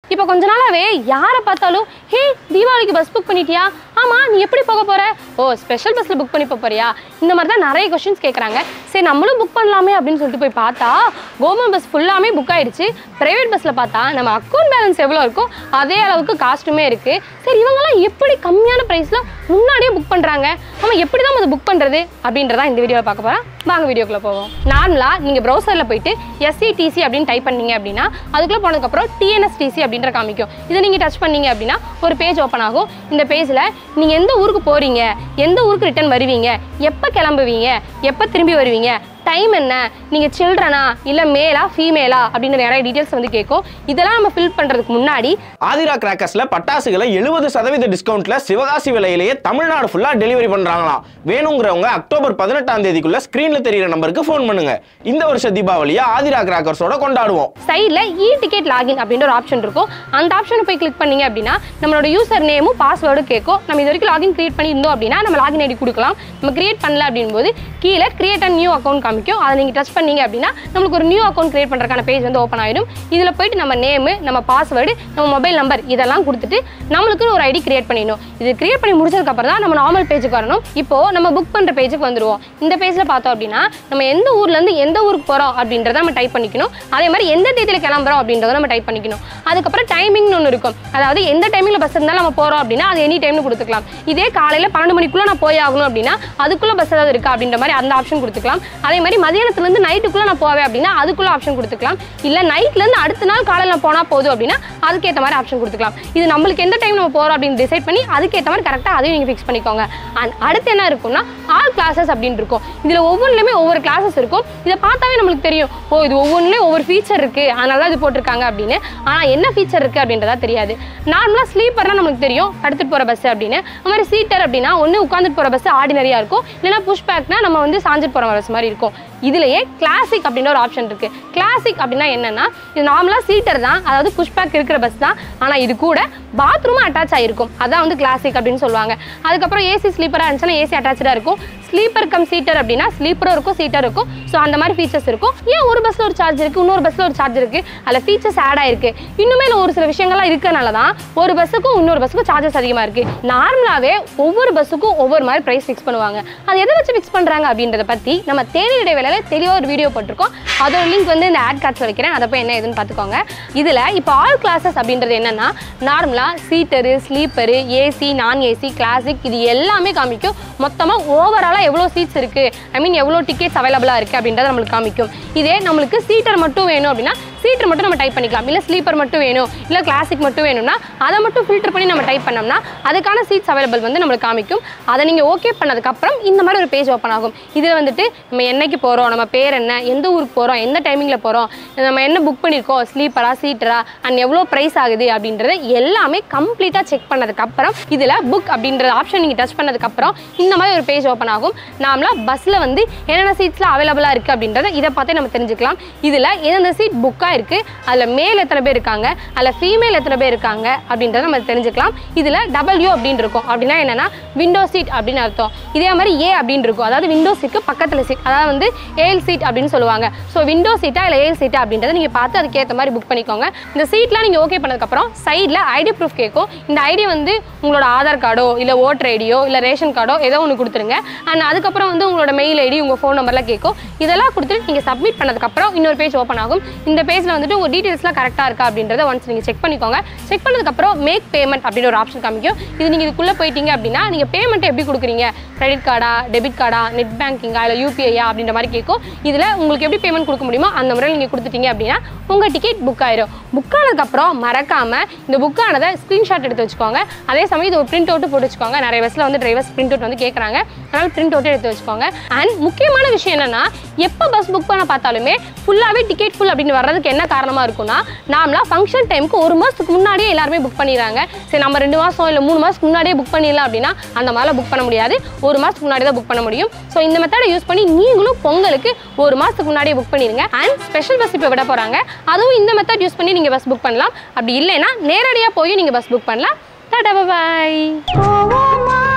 இப்போ கொஞ்ச நாளாவே யாரை பார்த்தாலும் ஹே தீபாவளிக்கு பஸ் புக் பண்ணிட்டியா ஆமாம் நீ எப்படி போக போற ஓ ஸ்பெஷல் பஸ்ஸில் புக் பண்ணி போக போறியா இந்த மாதிரி தான் நிறைய கொஷின்ஸ் கேட்குறாங்க சரி நம்மளும் புக் பண்ணலாமே அப்படின்னு சொல்லிட்டு போய் பார்த்தா கவர்மெண்ட் பஸ் ஃபுல்லாமே புக் ஆயிடுச்சு ப்ரைவேட் பஸ்ஸில் பார்த்தா நம்ம அக்கௌண்ட் பேலன்ஸ் எவ்வளோ இருக்கோ அதே அளவுக்கு காஸ்ட்டுமே இருக்குது சரி இவங்கெல்லாம் எப்படி கம்மியான ப்ரைஸில் முன்னாடியே புக் பண்ணுறாங்க நம்ம எப்படி தான் அதை புக் பண்ணுறது அப்படின்றத இந்த வீடியோவில் பார்க்க போகிறோம் வாங்க வீடியோக்குள்ளே போவோம் நார்மலாக நீங்கள் ப்ரௌசரில் போயிட்டு எஸ்சிடிசி அப்படின்னு டைப் பண்ணீங்க அப்படின்னா அதுக்குள்ளே போனதுக்கப்புறம் டிஎன்எஸ்டிசி அப்படின்ற காமிக்கும் இதை நீங்கள் டச் பண்ணீங்க அப்படின்னா ஒரு பேஜ் ஓப்பன் ஆகும் இந்த பேஜில் நீங்கள் எந்த ஊருக்கு போகிறீங்க எந்த ஊருக்கு ரிட்டர்ன் வருவீங்க எப்போ கிளம்புவீங்க எப்போ திரும்பி வருவீங்க டைம் என்ன நீங்கள் சில்ட்ரனா இல்லை மேலா ஃபீமேலா அப்படின்ற நிறைய டீட்டெயில்ஸ் வந்து கேட்கும் இதெல்லாம் நம்ம ஃபில் பண்ணுறதுக்கு முன்னாடி ஆதிரா கிராக்கர்ஸ்ல பட்டாசுகளை எழுபது சதவீத டிஸ்கவுண்ட்ல சிவகாசி விலையிலேயே தமிழ்நாடு ஃபுல்லா டெலிவரி பண்றாங்களாம் வேணுங்கிறவங்க அக்டோபர் பதினெட்டாம் தேதிக்குள்ள ஸ்கிரீன்ல தெரியுற நம்பருக்கு ஃபோன் பண்ணுங்க இந்த வருஷ தீபாவளியை ஆதிரா கிராக்கர்ஸோட கொண்டாடுவோம் சைடில் இ டிக்கெட் லாகின் அப்படின்ற ஒரு ஆப்ஷன் இருக்கும் அந்த ஆப்ஷனை போய் கிளிக் பண்ணீங்க அப்படின்னா நம்மளோட யூசர் நேமும் பாஸ்வேர்டும் கேட்கும் நம்ம இது வரைக்கும் லாகின் கிரியேட் பண்ணியிருந்தோம் அப்படின்னா நம்ம லாகின் ஐடி கொடுக்கலாம் நம்ம கிரியேட் பண்ணல அப்படின் போது கீழே கிரியேட் அண்ட் நியூ அக்கௌண்ட் காமிக்கும் அதை நீங்கள் டச் பண்ணீங்க அப்படின்னா நம்மளுக்கு ஒரு நியூ அக்கௌண்ட் கிரியேட் பண்ணுறதுக்கான பேஜ் வந்து ஓப்பன் ஆயிடும் இதில் போயிட்டு நம்ம நேமு நம்ம பாஸ்வேர்டு நம்ம மொபைல் நம்பர் இதெல்லாம் கொடுத்துட்டு நம்மளுக்கு ஒரு ஐடி கிரியேட் பண்ணிடணும் இது கிரியேட் பண்ணி முடிச்சதுக்கப்புறம் தான் நம்ம நார்மல் பேஜுக்கு வரணும் இப்போ நம்ம புக் பண்ணுற பேஜுக்கு வந்துருவோம் இந்த பேஜில் பார்த்தோம் அப்படின்னா நம்ம எந்த ஊர்லேருந்து எந்த ஊருக்கு போகிறோம் அப்படின்றத நம்ம டைப் பண்ணிக்கணும் அதே மாதிரி எந்த தேதியில் கிளம்புறோம் அப்படின்றத நம்ம டைப் பண்ணிக்கணும் அதுக்கப்புறம் டைமிங்னு ஒன்று இருக்கும் அதாவது எந்த டைமிங்கில் பஸ் இருந்தாலும் நம்ம போகிறோம் அப்படின்னா அது எனி டைம்னு கொடுத்துக்கலாம் இதே காலையில் பன்னெண்டு மணிக்குள்ளே நான் போய் ஆகணும் அப்படின்னா அதுக்குள்ளே பஸ் ஏதாவது இருக்கா அப்படின்ற மாதிரி அந்த ஆப்ஷன் கொடுத்துக்கலாம் அதே மாதிரி மதியானத்துலேருந்து நைட்டுக்குள்ளே நான் போவேன் அப்படின்னா அதுக்குள்ள ஆப்ஷன் கொடுத்துக்கலாம் இல்லை நைட்லேருந்து அடுத்த நாள் காலையில் நான் போனால் போதும் அப்படின்னா அதுக்கேற்ற மாதிரி ஆப்ஷன் கொடுத்துக்கலாம் இது நம்மளுக்கு எந்த டைம் நம்ம போகிறோம் அப்படின்னு டிசைட் பண்ணி அதுக்கேற்ற மாதிரி கரெக்டாக அதையும் நீங்கள் ஃபிக்ஸ் பண்ணிக்கோங்க அண்ட் அடுத்து என்ன இருக்கும்னா ஆல் கிளாஸஸ் அப்படின்னு இருக்கும் இதில் ஒவ்வொன்றுலையுமே ஒவ்வொரு கிளாஸஸ் இருக்கும் இதை பார்த்தாவே நம்மளுக்கு தெரியும் ஓ இது ஒவ்வொன்றுலேயும் ஒவ்வொரு ஃபீச்சர் இருக்குது அதனால தான் இது போட்டிருக்காங்க அப்படின்னு ஆனால் என்ன ஃபீச்சர் இருக்குது அப்படின்றதா தெரியாது நார்மலாக ஸ்லீப்பர்னா நமக்கு தெரியும் படுத்துட்டு போகிற பஸ் அப்படின்னு அது மாதிரி சீட்டர் அப்படின்னா ஒன்று உட்காந்துட்டு போகிற பஸ் ஆர்டினரியாக இருக்கும் இல்லைனா புஷ் பேக்னா நம்ம வந்து சாஞ்சிட்டு போகிற பஸ் மாதிரி இருக்கும் இதுலயே கிளாசிக் அப்படின்ற ஒரு ஆப்ஷன் இருக்கு கிளாசிக் அப்படின்னா என்னன்னா இது நார்மலாக சீட்டர் தான் அதாவது புஷ் பேக் இருக்கிற பஸ் தான் ஆனால் இது கூட பாத்ரூமும் அட்டாச் ஆகிருக்கும் அதான் வந்து கிளாசிக் அப்படின்னு சொல்லுவாங்க அதுக்கப்புறம் ஏசி ஸ்லீப்பராக இருந்துச்சுன்னா ஏசி அட்டாச்சாக இருக்கும் ஸ்லீப்பர் கம் சீட்டர் அப்படின்னா ஸ்லீப்பரும் இருக்கும் சீட்டர் இருக்கும் ஸோ அந்த மாதிரி ஃபீச்சர்ஸ் இருக்கும் ஏன் ஒரு பஸ்ஸில் ஒரு சார்ஜ் இருக்குது இன்னொரு பஸ்ஸில் ஒரு சார்ஜ் இருக்குது அதில் ஃபீச்சர்ஸ் ஆட் ஆயிருக்கு இன்னுமே இதுல ஒரு சில விஷயங்கள்லாம் இருக்கனால தான் ஒரு பஸ்ஸுக்கும் இன்னொரு பஸ்ஸுக்கும் சார்ஜஸ் அதிகமாக இருக்குது நார்மலாகவே ஒவ்வொரு பஸ்ஸுக்கும் ஒவ்வொரு மாதிரி ப்ரைஸ் ஃபிக்ஸ் பண்ணுவாங்க அது எதை வச்சு ஃபிக்ஸ் பண்ணுறாங்க அப்படின்றத பற்றி நம்ம தேனி இடைவேளையில் தெளிவாக ஒரு வீடியோ போட்டிருக்கோம் அதோட லிங்க் வந்து இந்த ஆட் கார்ட்ஸில் வைக்கிறேன் அதை போய் என்ன ஏதுன்னு பார்த்துக்கோங்க இதில் இப்போ ஆல் கிளாஸஸ் அப்படின்றது என்னன்னா நார்மலாக seater sleeper AC non AC கிளாசிக் இது எல்லாமே காமிக்கும் மொத்தமாக ஓவராலாக எவ்வளோ சீட்ஸ் இருக்குது ஐ மீன் எவ்வளோ டிக்கெட்ஸ் அவைலபிளாக இருக்குது அப்படின்றத நம்மளுக்கு காமிக்கும் இதே நம்மளுக்கு சீட்டர் மட்டும் வேணும் அப்படின்னா சீட்டர் மட்டும் நம்ம டைப் பண்ணிக்கலாம் இல்லை ஸ்லீப்பர் மட்டும் வேணும் இல்லை கிளாசிக் மட்டும் வேணும்னா அதை மட்டும் ஃபில்டர் பண்ணி நம்ம டைப் பண்ணோம்னா அதுக்கான சீட்ஸ் அவைலபிள் வந்து நம்மளுக்கு காமிக்கும் அதை நீங்கள் ஓகே பண்ணதுக்கப்புறம் இந்த மாதிரி ஒரு பேஜ் ஓப்பன் ஆகும் இதில் வந்துட்டு நம்ம என்னைக்கு போகிறோம் நம்ம பேர் என்ன எந்த ஊருக்கு போகிறோம் எந்த டைமிங்கில் போகிறோம் நம்ம என்ன புக் பண்ணியிருக்கோம் ஸ்லீப்பரா சீட்டரா அண்ட் எவ்வளோ ப்ரைஸ் ஆகுது அப்படின்றத எல்லாமே கம்ப்ளீட்டாக செக் பண்ணதுக்கப்புறம் இதில் புக் அப்படின்ற ஆப்ஷன் நீங்கள் டச் பண்ணதுக்கப்புறம் இந்த மாதிரி ஒரு பேஜ் ஓப்பன் ஆகும் நாமளாக பஸ்ஸில் வந்து என்னென்ன சீட்ஸில் அவைலபிளாக இருக்குது அப்படின்றத இதை பார்த்தே நம்ம தெரிஞ்சுக்கலாம் இதில் எந்தெந்த சீட் புக்காக இருக்குது அதில் மேல் எத்தனை பேர் இருக்காங்க அதில் ஃபீமேல் எத்தனை பேர் இருக்காங்க அப்படின்றத நம்ம தெரிஞ்சுக்கலாம் இதில் டபுள்யூ அப்படின்னு இருக்கும் அப்படின்னா என்னென்னா விண்டோ சீட் அப்படின்னு அர்த்தம் இதே மாதிரி ஏ அப்படின்னு இருக்கும் அதாவது விண்டோ சீட்டுக்கு பக்கத்தில் சீட் அதாவது வந்து ஏல் சீட் அப்படின்னு சொல்லுவாங்க ஸோ விண்டோ சீட்டா இல்லை ஏல் சீட்டா அப்படின்றத நீங்கள் பார்த்து அதுக்கேற்ற மாதிரி புக் பண்ணிக்கோங்க இந்த சீட்லாம் நீங்கள் ஓகே பண்ணதுக்கப்புறம் சைடில் ஐடி ப்ரூஃப் கேட்கும் இந்த ஐடி வந்து உங்களோட ஆதார் கார்டோ இல்லை ஓட்டர் ஐடியோ இல்லை ரேஷன் கார்டோ ஏதோ ஒன்று கொடுத்துருங்க அண்ட் அதுக்கப்புறம் வந்து உங்களோட மெயில் ஐடி உங்கள் ஃபோன் நம்பர்லாம் கேட்கும் இதெல்லாம் கொடுத்துட்டு நீங்கள் சப்மிட் பண்ணதுக்கப்புறம் இன்னொரு பேஜ் ஓப்பன் ஆகும் இந்த பேஜில் வந்துட்டு உங்கள் டீட்டெயில்ஸ்லாம் கரெக்டாக இருக்கா அப்படின்றத ஒன்ஸ் நீங்கள் செக் பண்ணிக்கோங்க செக் பண்ணதுக்கப்புறம் மேக் பேமெண்ட் அப்படின்னு ஒரு ஆப்ஷன் காமிக்கும் இது நீங்கள் இதுக்குள்ளே போயிட்டீங்க அப்படின்னா நீங்கள் பேமெண்ட் எப்படி கொடுக்குறீங்க கிரெடிட் கார்டா டெபிட் கார்டா நெட் பேங்கிங்கா இல்லை யூபிஐயா அப்படின்ற மாதிரி கேட்கும் இதில் உங்களுக்கு எப்படி பேமெண்ட் கொடுக்க முடியுமோ அந்த முறையில் நீங்கள் கொடுத்துட்டீங்க அப்படின்னா உங்கள் டிக்கெட் புக் ஆயிரும் புக் ஆனதுக்கப்புறம் மறக்காமல் இந்த புக் ஆனதை ஸ்க்ரீன்ஷாட் எடுத்து வச்சுக்கோங்க அதே சமயம் இது ஒரு பிரிண்ட் அவுட்டு போட்டு வச்சுக்கோங்க நிறைய பஸ்ஸில் வந்து டிரைவர்ஸ் பிரிண்ட் அவுட் வந்து கேட்குறாங்க அதனால் பிரிண்ட் அவுட்டே எடுத்து வச்சுக்கோங்க அண்ட் முக்கியமான விஷயம் என்னன்னா எப்போ பஸ் புக் பண்ண பார்த்தாலுமே ஃபுல்லாகவே டிக்கெட் ஃபுல் அப்படின்னு வர்றதுக்கு என்ன காரணமாக இருக்கும்னா நாமளா ஃபங்க்ஷன் டைமுக்கு ஒரு மாதத்துக்கு முன்னாடியே எல்லாருமே புக் பண்ணிடுறாங்க சரி நம்ம ரெண்டு மாதம் இல்லை மூணு மாதத்துக்கு முன்னாடியே புக் பண்ணிடலாம் அப்படின்னா அந்த மாதிரிலாம் புக் பண்ண முடியாது ஒரு மாதத்துக்கு முன்னாடி தான் புக் பண்ண முடியும் ஸோ இந்த மெத்தடை யூஸ் பண்ணி நீங்களும் பொங்கலுக்கு ஒரு மாதத்துக்கு முன்னாடியே புக் பண்ணிடுங்க அண்ட் ஸ்பெஷல் பஸ் இப்போ விட போகிறாங்க அதுவும் இந்த மெத்தட் யூஸ் பண்ணி நீங்கள் பஸ் புக் பண்ணலாம் அப்படி இல்லைன்னா நேரடியாக போய் நீங்கள் பஸ் புக் பண்ணலாம் டாடா பாய்